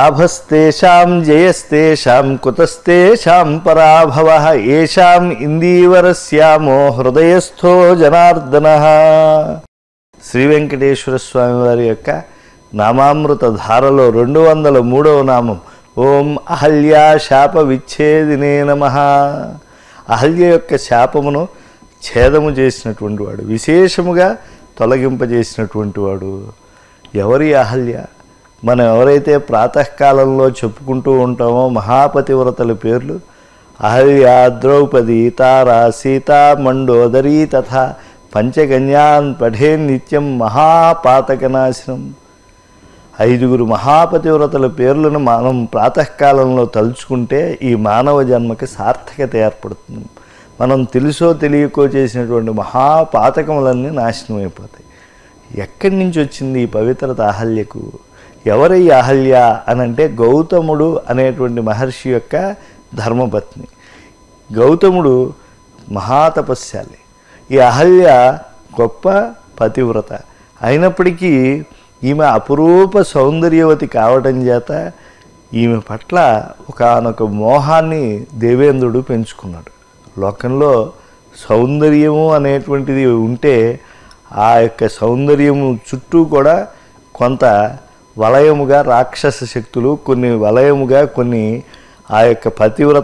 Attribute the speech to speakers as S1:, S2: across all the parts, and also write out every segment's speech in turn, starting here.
S1: లాభస్తేషాం జయస్తేషాం కుతస్తేషాం పరాభవ ఏషాం ఇందీవరస్యామో హృదయస్థో జనార్దన శ్రీ వెంకటేశ్వర స్వామి వారి యొక్క నామామృత ధారలో రెండు వందల మూడవ నామం ఓం అహల్యా శాప విచ్ఛేదినే నమ అహల్య యొక్క శాపమును ఛేదము చేసినటువంటి వాడు విశేషముగా తొలగింపజేసినటువంటి వాడు ఎవరి అహల్య మనం ఎవరైతే ప్రాతకాలంలో చెప్పుకుంటూ ఉంటామో మహాపతివ్రతల పేర్లు అహల్య ద్రౌపది తార సీత మండోదరి తథా పంచకన్యాన్ పఠే నిత్యం మహాపాతకనాశనం ఐదుగురు మహాపతివ్రతల పేర్లను మనం ప్రాతకాలంలో తలుచుకుంటే ఈ మానవ జన్మకి సార్థకత ఏర్పడుతుంది మనం తెలుసో తెలియకో చేసినటువంటి మహాపాతకములన్నీ నాశనం అయిపోతాయి ఎక్కడి నుంచి వచ్చింది ఈ పవిత్రత అహల్యకు ఎవరి అహల్య అని అంటే గౌతముడు అనేటువంటి మహర్షి యొక్క ధర్మపత్ని గౌతముడు మహాతపస్యాలి ఈ అహల్య గొప్ప పతివ్రత అయినప్పటికీ ఈమె అపురూప సౌందర్యవతి కావడం చేత ఈమె పట్ల ఒకనొక మోహాన్ని దేవేంద్రుడు పెంచుకున్నాడు లోకంలో సౌందర్యము అనేటువంటిది ఉంటే ఆ యొక్క సౌందర్యము చుట్టూ కూడా కొంత వలయముగా రాక్షస శక్తులు కొన్ని వలయముగా కొన్ని ఆ యొక్క పతివ్రత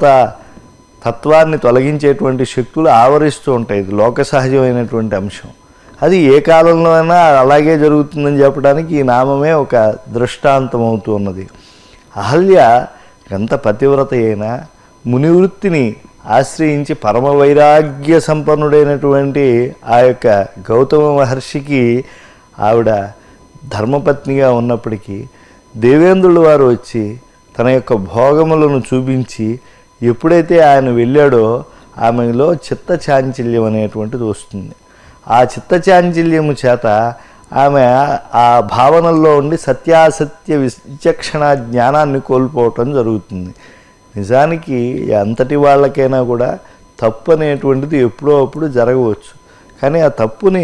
S1: తత్వాన్ని తొలగించేటువంటి శక్తులు ఆవరిస్తూ ఉంటాయి ఇది లోక సహజమైనటువంటి అంశం అది ఏ కాలంలో అయినా అలాగే జరుగుతుందని చెప్పడానికి ఈ నామమే ఒక దృష్టాంతం అవుతూ ఉన్నది అహల్య ఎంత పతివ్రత అయినా మునివృత్తిని ఆశ్రయించి పరమ వైరాగ్య సంపన్నుడైనటువంటి ఆ యొక్క గౌతమ మహర్షికి ఆవిడ ధర్మపత్నిగా ఉన్నప్పటికీ దేవేంద్రుడు వారు వచ్చి తన యొక్క భోగములను చూపించి ఎప్పుడైతే ఆయన వెళ్ళాడో ఆమెలో చిత్త చాంచల్యం అనేటువంటిది వస్తుంది ఆ చిత్త చాంచల్యము చేత ఆమె ఆ భావనల్లో ఉండి సత్యాసత్య విచక్షణ జ్ఞానాన్ని కోల్పోవటం జరుగుతుంది నిజానికి అంతటి వాళ్ళకైనా కూడా తప్పు అనేటువంటిది ఎప్పుడో అప్పుడు జరగవచ్చు కానీ ఆ తప్పుని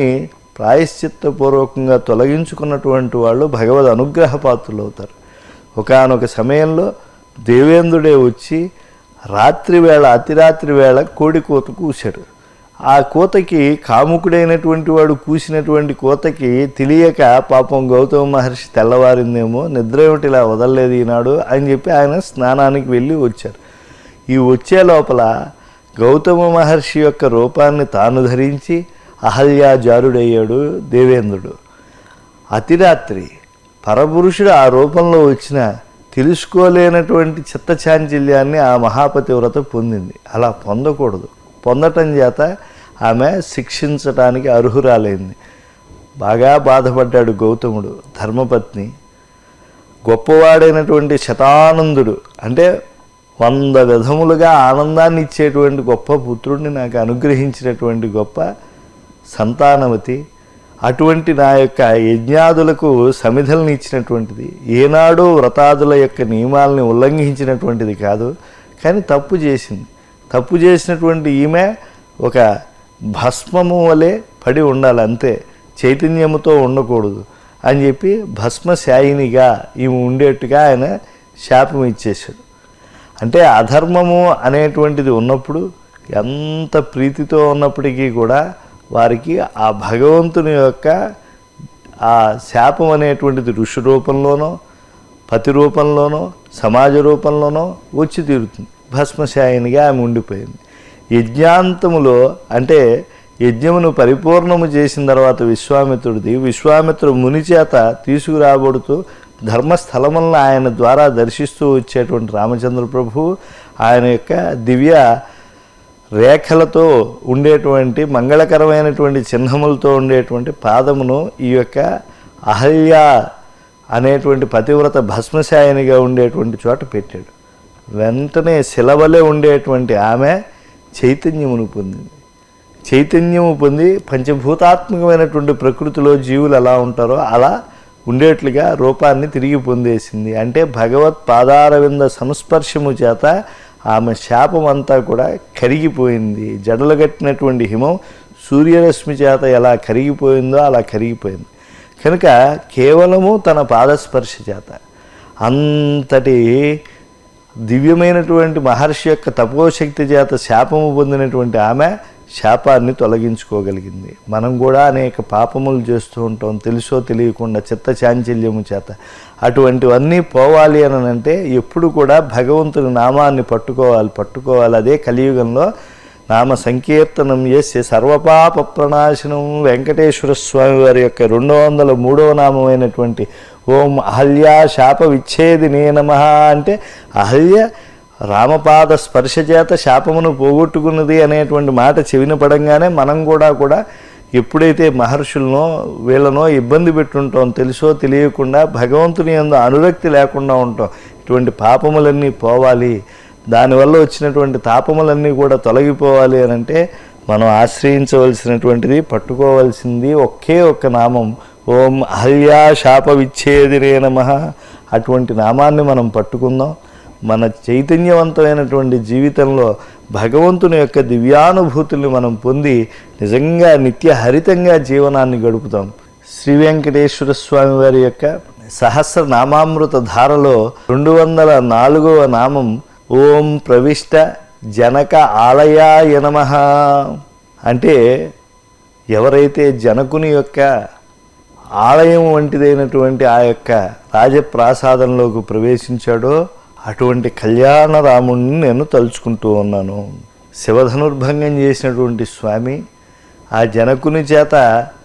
S1: ప్రాయశ్చిత్తపూర్వకంగా తొలగించుకున్నటువంటి వాళ్ళు భగవద్ అనుగ్రహ పాత్రులు అవుతారు ఒకనొక సమయంలో దేవేంద్రుడే వచ్చి రాత్రి వేళ అతిరాత్రి వేళ కోడి కూత కూశాడు ఆ కూతకి కాముకుడైనటువంటి వాడు కూసినటువంటి కూతకి తెలియక పాపం గౌతమ మహర్షి తెల్లవారిందేమో నిద్ర ఏమిటి ఇలా వదలలేదు ఈనాడు అని చెప్పి ఆయన స్నానానికి వెళ్ళి వచ్చారు ఈ వచ్చే లోపల గౌతమ మహర్షి యొక్క రూపాన్ని తాను ధరించి అహల్యాజారుడయ్యాడు దేవేంద్రుడు అతిరాత్రి పరపురుషుడు ఆ రూపంలో వచ్చిన తెలుసుకోలేనటువంటి చిత్తచాంచల్యాన్ని ఆ మహాపతివ్రత పొందింది అలా పొందకూడదు పొందటం చేత ఆమె శిక్షించటానికి అర్హురాలైంది బాగా బాధపడ్డాడు గౌతముడు ధర్మపత్ని గొప్పవాడైనటువంటి శతానందుడు అంటే వంద విధములుగా ఆనందాన్ని ఇచ్చేటువంటి గొప్ప పుత్రుడిని నాకు అనుగ్రహించినటువంటి గొప్ప సంతానవతి అటువంటి నా యొక్క యజ్ఞాదులకు సమిధల్ని ఇచ్చినటువంటిది ఏనాడు వ్రతాదుల యొక్క నియమాలని ఉల్లంఘించినటువంటిది కాదు కానీ తప్పు చేసింది తప్పు చేసినటువంటి ఈమె ఒక భస్మము వలె పడి ఉండాలి అంతే చైతన్యముతో ఉండకూడదు అని చెప్పి భస్మశాయినిగా ఈమె ఉండేట్టుగా ఆయన శాపం ఇచ్చేశాడు అంటే అధర్మము అనేటువంటిది ఉన్నప్పుడు ఎంత ప్రీతితో ఉన్నప్పటికీ కూడా వారికి ఆ భగవంతుని యొక్క ఆ శాపం అనేటువంటిది ఋషి రూపంలోనో పతి రూపంలోనో సమాజ రూపంలోనో వచ్చి తీరుతుంది భస్మశాయినిగా ఆమె ఉండిపోయింది యజ్ఞాంతములో అంటే యజ్ఞమును పరిపూర్ణము చేసిన తర్వాత విశ్వామిత్రుడిది విశ్వామిత్రుడు ముని చేత తీసుకురాబడుతూ ధర్మస్థలములను ఆయన ద్వారా దర్శిస్తూ వచ్చేటువంటి రామచంద్ర ప్రభు ఆయన యొక్క దివ్య రేఖలతో ఉండేటువంటి మంగళకరమైనటువంటి చిహ్నములతో ఉండేటువంటి పాదమును ఈ యొక్క అహల్య అనేటువంటి పతివ్రత భస్మశాయనిగా ఉండేటువంటి చోట పెట్టాడు వెంటనే శిలవలే ఉండేటువంటి ఆమె చైతన్యమును పొందింది చైతన్యము పొంది పంచభూతాత్మకమైనటువంటి ప్రకృతిలో జీవులు ఎలా ఉంటారో అలా ఉండేట్లుగా రూపాన్ని తిరిగి పొందేసింది అంటే భగవత్ పాదారవింద సంస్పర్శము చేత ఆమె శాపం అంతా కూడా కరిగిపోయింది జడలు కట్టినటువంటి హిమం సూర్యరశ్మి చేత ఎలా కరిగిపోయిందో అలా కరిగిపోయింది కనుక కేవలము తన పాదస్పర్శ చేత అంతటి దివ్యమైనటువంటి మహర్షి యొక్క తపోశక్తి చేత శాపము పొందినటువంటి ఆమె శాపాన్ని తొలగించుకోగలిగింది మనం కూడా అనేక పాపములు చేస్తూ ఉంటాం తెలుసో తెలియకుండా చిత్త చాంచల్యము చేత అటువంటివన్నీ పోవాలి అని అంటే ఎప్పుడు కూడా భగవంతుని నామాన్ని పట్టుకోవాలి పట్టుకోవాలి అదే కలియుగంలో నామ సంకీర్తనం చేసి సర్వపాప ప్రణాశనం వెంకటేశ్వర స్వామి వారి యొక్క రెండు వందల మూడవ నామమైనటువంటి ఓం అహల్యా శాప విచ్ఛేదినే నమ అంటే అహల్య రామపాద స్పర్శ చేత శాపమును పోగొట్టుకున్నది అనేటువంటి మాట చెవిన పడంగానే మనం కూడా కూడా ఎప్పుడైతే మహర్షులనో వీళ్ళనో ఇబ్బంది పెట్టుంటాం తెలుసో తెలియకుండా భగవంతుని యందు అనురక్తి లేకుండా ఉంటాం ఇటువంటి పాపములన్నీ పోవాలి దానివల్ల వచ్చినటువంటి తాపములన్నీ కూడా తొలగిపోవాలి అని అంటే మనం ఆశ్రయించవలసినటువంటిది పట్టుకోవాల్సింది ఒకే ఒక్క నామం ఓం అహల్యా శాప విచ్ఛేదిరే నమ అటువంటి నామాన్ని మనం పట్టుకుందాం మన చైతన్యవంతమైనటువంటి జీవితంలో భగవంతుని యొక్క దివ్యానుభూతుల్ని మనం పొంది నిజంగా నిత్య హరితంగా జీవనాన్ని గడుపుతాం శ్రీ వెంకటేశ్వర స్వామి వారి యొక్క సహస్ర నామామృత ధారలో రెండు వందల నాలుగవ నామం ఓం ప్రవిష్ట జనక ఆలయాయ నమః అంటే ఎవరైతే జనకుని యొక్క ఆలయం వంటిదైనటువంటి ఆ యొక్క రాజప్రాసాదంలోకి ప్రవేశించాడో అటువంటి కళ్యాణ రాముణ్ణి నేను తలుచుకుంటూ ఉన్నాను శివధనుర్భంగం చేసినటువంటి స్వామి ఆ జనకుని చేత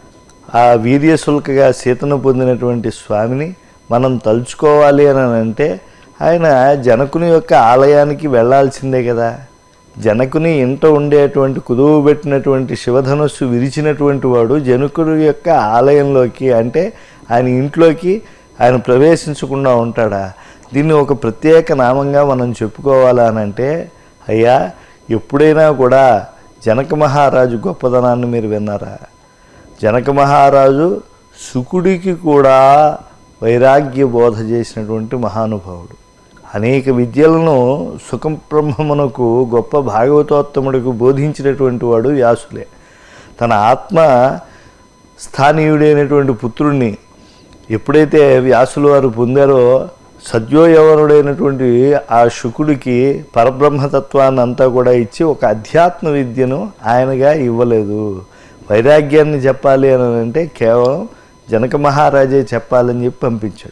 S1: ఆ వీర్యశుల్కగా సీతను పొందినటువంటి స్వామిని మనం తలుచుకోవాలి అని అంటే ఆయన జనకుని యొక్క ఆలయానికి వెళ్ళాల్సిందే కదా జనకుని ఇంట ఉండేటువంటి కుదువు పెట్టినటువంటి శివధనుస్సు విరిచినటువంటి వాడు జనకుడు యొక్క ఆలయంలోకి అంటే ఆయన ఇంట్లోకి ఆయన ప్రవేశించకుండా ఉంటాడా దీన్ని ఒక ప్రత్యేక నామంగా మనం చెప్పుకోవాలా అని అంటే అయ్యా ఎప్పుడైనా కూడా జనక మహారాజు గొప్పదనాన్ని మీరు విన్నారా జనక మహారాజు సుకుడికి కూడా వైరాగ్య బోధ చేసినటువంటి మహానుభావుడు అనేక విద్యలను సుఖబ్రహ్మమునకు గొప్ప భాగవతోత్తముడికి బోధించినటువంటి వాడు వ్యాసులే తన ఆత్మ స్థానీయుడైనటువంటి పుత్రుణ్ణి ఎప్పుడైతే వ్యాసులు వారు పొందారో సద్యోయవనుడైనటువంటి ఆ శుకుడికి పరబ్రహ్మతత్వాన్ని అంతా కూడా ఇచ్చి ఒక అధ్యాత్మ విద్యను ఆయనగా ఇవ్వలేదు వైరాగ్యాన్ని చెప్పాలి అని అంటే కేవలం జనక మహారాజే చెప్పాలని చెప్పి పంపించాడు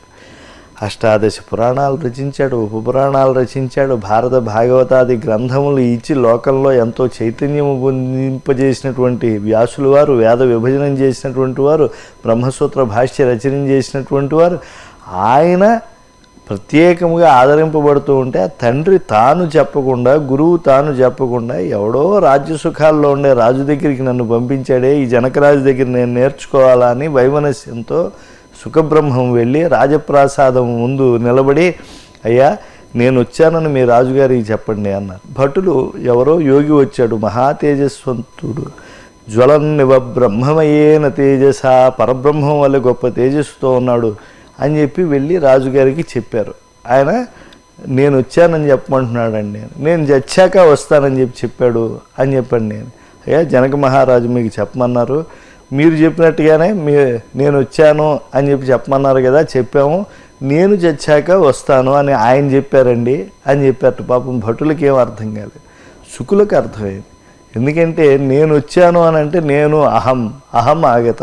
S1: అష్టాదశ పురాణాలు రచించాడు ఉపపురాణాలు రచించాడు భారత భాగవతాది గ్రంథములు ఇచ్చి లోకంలో ఎంతో చైతన్యము పొందింపజేసినటువంటి వ్యాసులు వారు వేద విభజనం చేసినటువంటి వారు బ్రహ్మసూత్ర భాష్య రచన చేసినటువంటి వారు ఆయన ప్రత్యేకముగా ఆదరింపబడుతూ ఉంటే ఆ తండ్రి తాను చెప్పకుండా గురువు తాను చెప్పకుండా ఎవడో రాజ్య సుఖాల్లో ఉండే రాజు దగ్గరికి నన్ను పంపించాడే ఈ జనకరాజు దగ్గర నేను నేర్చుకోవాలా అని వైమనస్యంతో సుఖబ్రహ్మం వెళ్ళి రాజప్రాసాదం ముందు నిలబడి అయ్యా నేను వచ్చానని మీ రాజుగారికి చెప్పండి అన్నారు భటులు ఎవరో యోగి వచ్చాడు మహా తేజస్వంతుడు జ్వలన్నివ బ్రహ్మమయేన తేజస పరబ్రహ్మం వల్ల గొప్ప తేజస్సుతో ఉన్నాడు అని చెప్పి వెళ్ళి రాజుగారికి చెప్పారు ఆయన నేను వచ్చానని చెప్పమంటున్నాడండి నేను చచ్చాక వస్తానని చెప్పి చెప్పాడు అని చెప్పాను నేను అయ్యా జనక మహారాజు మీకు చెప్పమన్నారు మీరు చెప్పినట్టుగానే మీ నేను వచ్చాను అని చెప్పి చెప్పమన్నారు కదా చెప్పాము నేను చచ్చాక వస్తాను అని ఆయన చెప్పారండి అని చెప్పారు పాపం భటులకి ఏం అర్థం కాలేదు శుకులకు అర్థమైంది ఎందుకంటే నేను వచ్చాను అని అంటే నేను అహం అహం ఆగత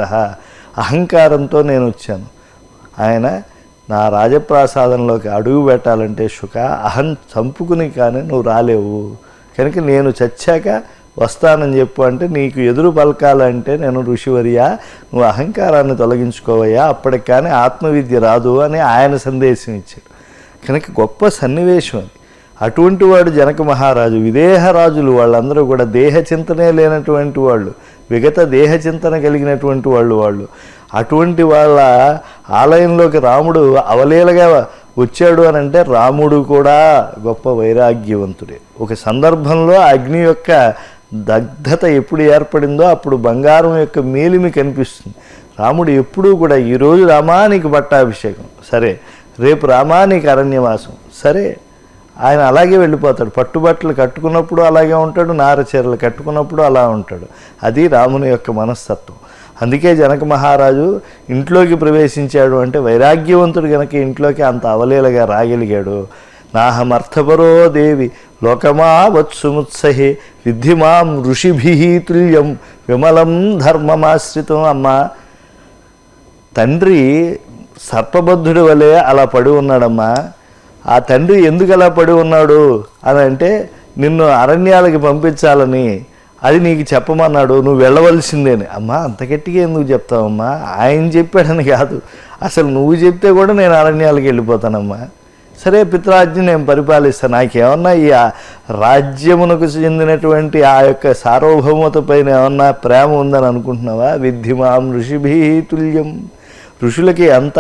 S1: అహంకారంతో నేను వచ్చాను ఆయన నా రాజప్రాసాదంలోకి అడుగు పెట్టాలంటే శుక అహం చంపుకుని కానీ నువ్వు రాలేవు కనుక నేను చచ్చాక వస్తానని చెప్పు అంటే నీకు ఎదురు పలకాలంటే నేను ఋషివర్యా నువ్వు అహంకారాన్ని తొలగించుకోవయ్యా అప్పటికి కానీ ఆత్మవిద్య రాదు అని ఆయన సందేశం ఇచ్చాడు కనుక గొప్ప సన్నివేశం అది అటువంటి వాడు జనక మహారాజు విదేహ రాజులు వాళ్ళందరూ కూడా దేహ చింతనే లేనటువంటి వాళ్ళు విగత దేహ చింతన కలిగినటువంటి వాళ్ళు వాళ్ళు అటువంటి వాళ్ళ ఆలయంలోకి రాముడు అవలీలగా వచ్చాడు అని అంటే రాముడు కూడా గొప్ప వైరాగ్యవంతుడే ఒక సందర్భంలో అగ్ని యొక్క దగ్ధత ఎప్పుడు ఏర్పడిందో అప్పుడు బంగారం యొక్క మేలిమి కనిపిస్తుంది రాముడు ఎప్పుడూ కూడా ఈరోజు రామానికి పట్టాభిషేకం సరే రేపు రామానికి అరణ్యవాసం సరే ఆయన అలాగే వెళ్ళిపోతాడు పట్టుబట్టలు కట్టుకున్నప్పుడు అలాగే ఉంటాడు నార చీరలు కట్టుకున్నప్పుడు అలా ఉంటాడు అది రాముని యొక్క మనస్తత్వం అందుకే జనక మహారాజు ఇంట్లోకి ప్రవేశించాడు అంటే వైరాగ్యవంతుడు గనక ఇంట్లోకి అంత అవలీలగా రాగలిగాడు నాహమర్థపరో దేవి లోకమా వత్సుముత్సహే విద్ధిమాం ఋషిభి తుల్యం విమలం ధర్మమాశ్రితం అమ్మా తండ్రి సర్పబద్ధుడి వలె అలా పడి ఉన్నాడమ్మా ఆ తండ్రి ఎందుకు అలా పడి ఉన్నాడు అని అంటే నిన్ను అరణ్యాలకి పంపించాలని అది నీకు చెప్పమన్నాడు నువ్వు వెళ్ళవలసిందేని అమ్మా అంత గట్టిగా ఎందుకు చెప్తావమ్మా ఆయన చెప్పాడని కాదు అసలు నువ్వు చెప్తే కూడా నేను అరణ్యాలకు వెళ్ళిపోతానమ్మా సరే పిత్రాజ్ఞ నేను పరిపాలిస్తాను నాకేమన్నా ఈ ఆ రాజ్యమునకు చెందినటువంటి ఆ యొక్క సార్వభౌమత పైన ఏమన్నా ప్రేమ ఉందని అనుకుంటున్నావా విద్ధిమాం ఋషిభీ తుల్యం ఋషులకి ఎంత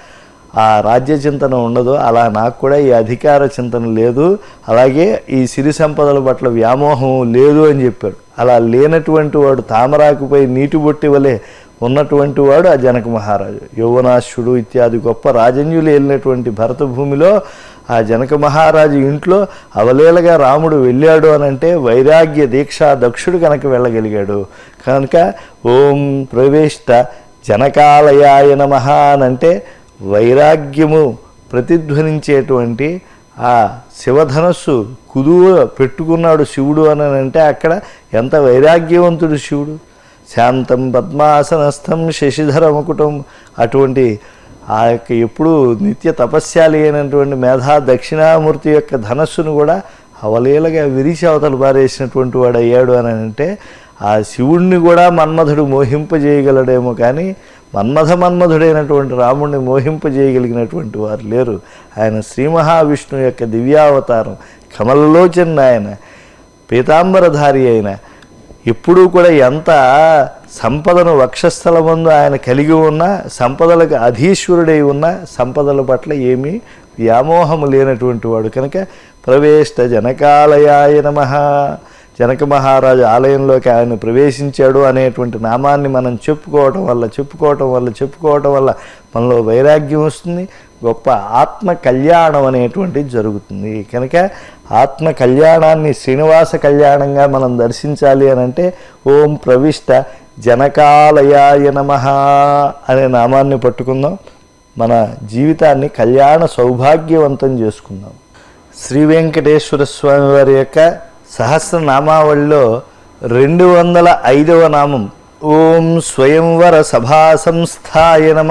S1: ఆ రాజ్య చింతన ఉండదో అలా నాకు కూడా ఈ అధికార చింతన లేదు అలాగే ఈ సిరి సంపదల పట్ల వ్యామోహం లేదు అని చెప్పాడు అలా లేనటువంటి వాడు తామరాకుపై నీటి బొట్టి వలె ఉన్నటువంటి వాడు ఆ జనక మహారాజు యౌవనాశ్యుడు ఇత్యాది గొప్ప రాజన్యులు వెళ్ళినటువంటి భరత భూమిలో ఆ జనక మహారాజు ఇంట్లో అవలేలగా రాముడు వెళ్ళాడు అని అంటే వైరాగ్య దీక్షా దక్షుడు కనుక వెళ్ళగలిగాడు కనుక ఓం ప్రవేష్ట జనకాలయాయ నమ అని అంటే వైరాగ్యము ప్రతిధ్వనించేటువంటి ఆ శివధనస్సు కుదువ పెట్టుకున్నాడు శివుడు అని అంటే అక్కడ ఎంత వైరాగ్యవంతుడు శివుడు శాంతం పద్మాసనస్థం శశిధర ముకుటం అటువంటి ఆ యొక్క ఎప్పుడు నిత్య తపస్యాలి అయినటువంటి మేధా దక్షిణామూర్తి యొక్క ధనస్సును కూడా అవలీలగా విరిచి అవతల పారేసినటువంటి వాడు అయ్యాడు అని అంటే ఆ శివుణ్ణి కూడా మన్మధుడు మోహింపజేయగలడేమో కానీ మన్మథ మన్మధుడైనటువంటి రాముణ్ణి మోహింపజేయగలిగినటువంటి వారు లేరు ఆయన శ్రీ మహావిష్ణువు యొక్క దివ్యావతారం కమలలోచన ఆయన పీతాంబరధారి అయిన ఎప్పుడూ కూడా ఎంత సంపదను వక్షస్థలమందు ఆయన కలిగి ఉన్న సంపదలకు అధీశ్వరుడై ఉన్న సంపదల పట్ల ఏమీ వ్యామోహము లేనటువంటి వాడు కనుక ప్రవేష్ట జనకాలయాయ నమ జనక మహారాజు ఆలయంలోకి ఆయన ప్రవేశించాడు అనేటువంటి నామాన్ని మనం చెప్పుకోవటం వల్ల చెప్పుకోవటం వల్ల చెప్పుకోవటం వల్ల మనలో వైరాగ్యం వస్తుంది గొప్ప ఆత్మ కళ్యాణం అనేటువంటిది జరుగుతుంది కనుక ఆత్మ కళ్యాణాన్ని శ్రీనివాస కళ్యాణంగా మనం దర్శించాలి అని అంటే ఓం ప్రవిష్ట జనకాలయాయ నమ అనే నామాన్ని పట్టుకుందాం మన జీవితాన్ని కళ్యాణ సౌభాగ్యవంతం చేసుకుందాం శ్రీ వెంకటేశ్వర స్వామి వారి యొక్క సహస్రనామావళిలో రెండు వందల ఐదవ నామం ఓం స్వయంవర సభా సంస్థాయ నమ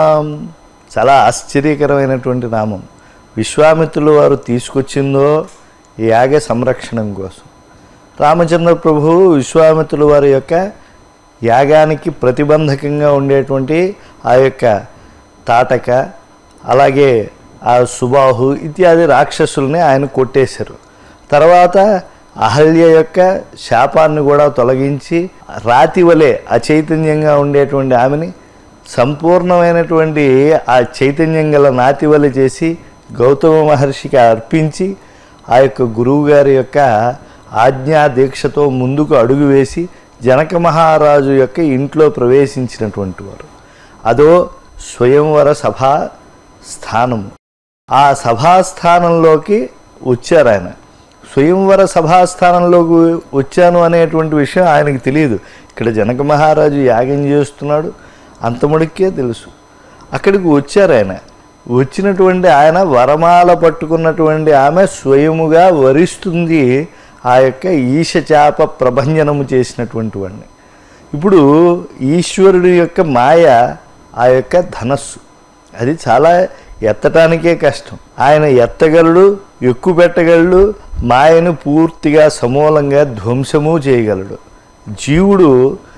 S1: చాలా ఆశ్చర్యకరమైనటువంటి నామం విశ్వామిత్రులు వారు తీసుకొచ్చిందో యాగ సంరక్షణం కోసం రామచంద్ర ప్రభు విశ్వామిత్రుల వారి యొక్క యాగానికి ప్రతిబంధకంగా ఉండేటువంటి ఆ యొక్క తాటక అలాగే ఆ సుబాహు ఇత్యాది రాక్షసుల్ని ఆయన కొట్టేశారు తర్వాత అహల్య యొక్క శాపాన్ని కూడా తొలగించి రాతి వలె అచైతన్యంగా ఉండేటువంటి ఆమెని సంపూర్ణమైనటువంటి ఆ చైతన్యం గల నాతి వలె చేసి గౌతమ మహర్షికి అర్పించి ఆ యొక్క గురువు గారి యొక్క ఆజ్ఞా దీక్షతో ముందుకు అడుగు వేసి జనక మహారాజు యొక్క ఇంట్లో ప్రవేశించినటువంటి వారు అదో స్వయంవర సభా స్థానము ఆ సభాస్థానంలోకి వచ్చారు ఆయన స్వయంవర సభాస్థానంలోకి వచ్చాను అనేటువంటి విషయం ఆయనకి తెలియదు ఇక్కడ జనక మహారాజు యాగం చేస్తున్నాడు అంతముడికే తెలుసు అక్కడికి వచ్చారు ఆయన వచ్చినటువంటి ఆయన వరమాల పట్టుకున్నటువంటి ఆమె స్వయముగా వరిస్తుంది ఆ యొక్క ఈశచాప ప్రభంజనము చేసినటువంటి వాడిని ఇప్పుడు ఈశ్వరుడి యొక్క మాయ ఆ యొక్క ధనస్సు అది చాలా ఎత్తటానికే కష్టం ఆయన ఎత్తగలడు ఎక్కువ పెట్టగలడు మాయను పూర్తిగా సమూలంగా ధ్వంసము చేయగలడు జీవుడు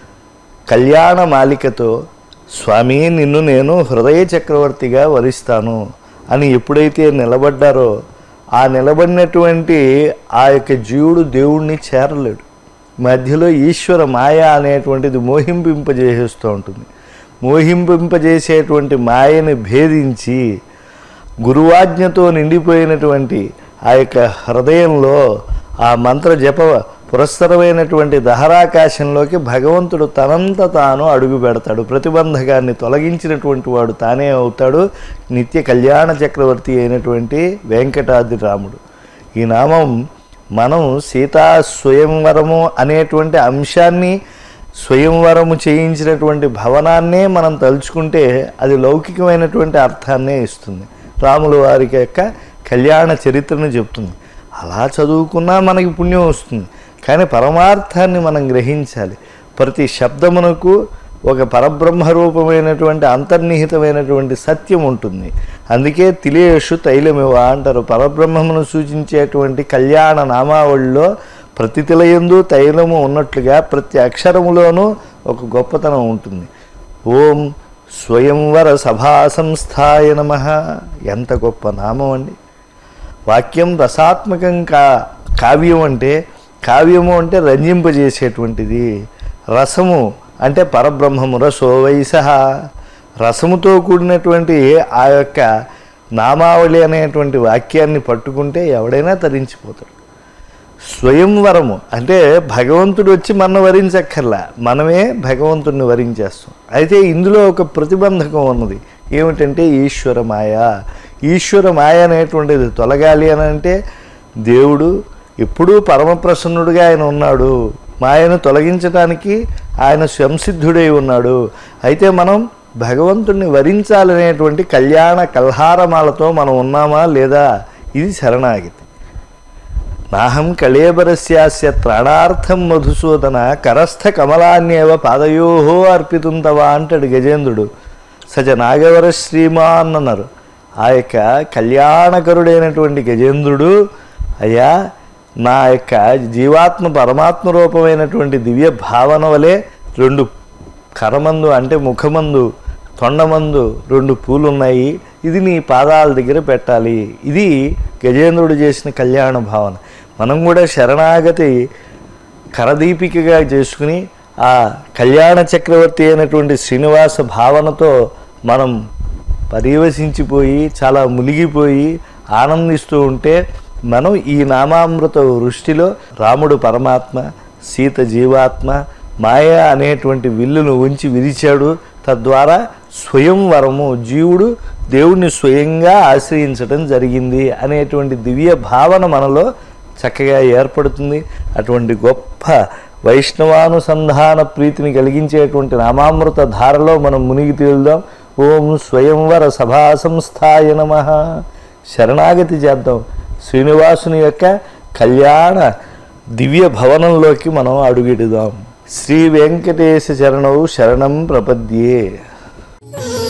S1: కళ్యాణ మాలికతో స్వామి నిన్ను నేను హృదయ చక్రవర్తిగా వరిస్తాను అని ఎప్పుడైతే నిలబడ్డారో ఆ నిలబడినటువంటి ఆ యొక్క జీవుడు దేవుణ్ణి చేరలేడు మధ్యలో ఈశ్వర మాయ అనేటువంటిది మోహింపింపజేసేస్తూ ఉంటుంది మోహింపింపజేసేటువంటి మాయని భేదించి గురువాజ్ఞతో నిండిపోయినటువంటి ఆ యొక్క హృదయంలో ఆ మంత్ర జప పురస్సరమైనటువంటి దహరాకాశంలోకి భగవంతుడు తనంత తాను అడుగు పెడతాడు ప్రతిబంధకాన్ని తొలగించినటువంటి వాడు తానే అవుతాడు నిత్య కళ్యాణ చక్రవర్తి అయినటువంటి వెంకటాద్రి రాముడు ఈ నామం మనం సీతా స్వయంవరము అనేటువంటి అంశాన్ని స్వయంవరము చేయించినటువంటి భవనాన్నే మనం తలుచుకుంటే అది లౌకికమైనటువంటి అర్థాన్నే ఇస్తుంది రాముల వారి యొక్క కళ్యాణ చరిత్రను చెప్తుంది అలా చదువుకున్నా మనకి పుణ్యం వస్తుంది కానీ పరమార్థాన్ని మనం గ్రహించాలి ప్రతి శబ్దమునకు ఒక పరబ్రహ్మ రూపమైనటువంటి అంతర్నిహితమైనటువంటి సత్యం ఉంటుంది అందుకే తిలేషు తైలమివ అంటారు పరబ్రహ్మమును సూచించేటువంటి కళ్యాణ నామావళిలో ప్రతి తిలయందు తైలము ఉన్నట్లుగా ప్రతి అక్షరములోనూ ఒక గొప్పతనం ఉంటుంది ఓం స్వయంవర సభా సంస్థాయ నమ ఎంత గొప్ప నామం అండి వాక్యం రసాత్మకం కా కావ్యం అంటే కావ్యము అంటే రంజింపజేసేటువంటిది రసము అంటే పరబ్రహ్మము రసో వయస రసముతో కూడినటువంటి ఆ యొక్క నామావళి అనేటువంటి వాక్యాన్ని పట్టుకుంటే ఎవడైనా తరించిపోతాడు స్వయంవరము అంటే భగవంతుడు వచ్చి మన వరించక్కర్లా మనమే భగవంతుడిని వరించేస్తాం అయితే ఇందులో ఒక ప్రతిబంధకం ఉన్నది ఏమిటంటే ఈశ్వర మాయ ఈశ్వర మాయ అనేటువంటిది తొలగాలి అని అంటే దేవుడు ఎప్పుడూ పరమప్రసన్నుడిగా ఆయన ఉన్నాడు మాయను తొలగించడానికి ఆయన సంసిద్ధుడై ఉన్నాడు అయితే మనం భగవంతుణ్ణి వరించాలనేటువంటి కళ్యాణ కల్హారమాలతో మనం ఉన్నామా లేదా ఇది శరణాగతి నాహం కళేబరస్యాస్య త్రాణార్థం మధుసూదన కరస్థ కమలాన్యేవ పాదయో అర్పితం తవా అంటాడు గజేంద్రుడు సజ నాగవర శ్రీమాన్ అన్నారు ఆ యొక్క కళ్యాణకరుడైనటువంటి గజేంద్రుడు అయ్యా నా యొక్క జీవాత్మ పరమాత్మ రూపమైనటువంటి దివ్య భావన వలె రెండు కరమందు అంటే ముఖమందు తొండమందు రెండు పూలు ఉన్నాయి ఇది నీ పాదాల దగ్గర పెట్టాలి ఇది గజేంద్రుడు చేసిన కళ్యాణ భావన మనం కూడా శరణాగతి కరదీపికగా చేసుకుని ఆ కళ్యాణ చక్రవర్తి అయినటువంటి శ్రీనివాస భావనతో మనం పర్యవసించిపోయి చాలా మునిగిపోయి ఆనందిస్తూ ఉంటే మనం ఈ నామామృత వృష్టిలో రాముడు పరమాత్మ సీత జీవాత్మ మాయ అనేటువంటి విల్లును ఉంచి విరిచాడు తద్వారా స్వయంవరము జీవుడు దేవుణ్ణి స్వయంగా ఆశ్రయించడం జరిగింది అనేటువంటి దివ్య భావన మనలో చక్కగా ఏర్పడుతుంది అటువంటి గొప్ప వైష్ణవానుసంధాన ప్రీతిని కలిగించేటువంటి నామామృత ధారలో మనం మునిగి తేలుదాం ఓం స్వయంవర సభా సంస్థాయ నమ శరణాగతి చేద్దాం శ్రీనివాసుని యొక్క కళ్యాణ దివ్య భవనంలోకి మనం అడుగిడుదాం శ్రీ వెంకటేశ చరణౌ శరణం ప్రపద్యే
S2: ఆ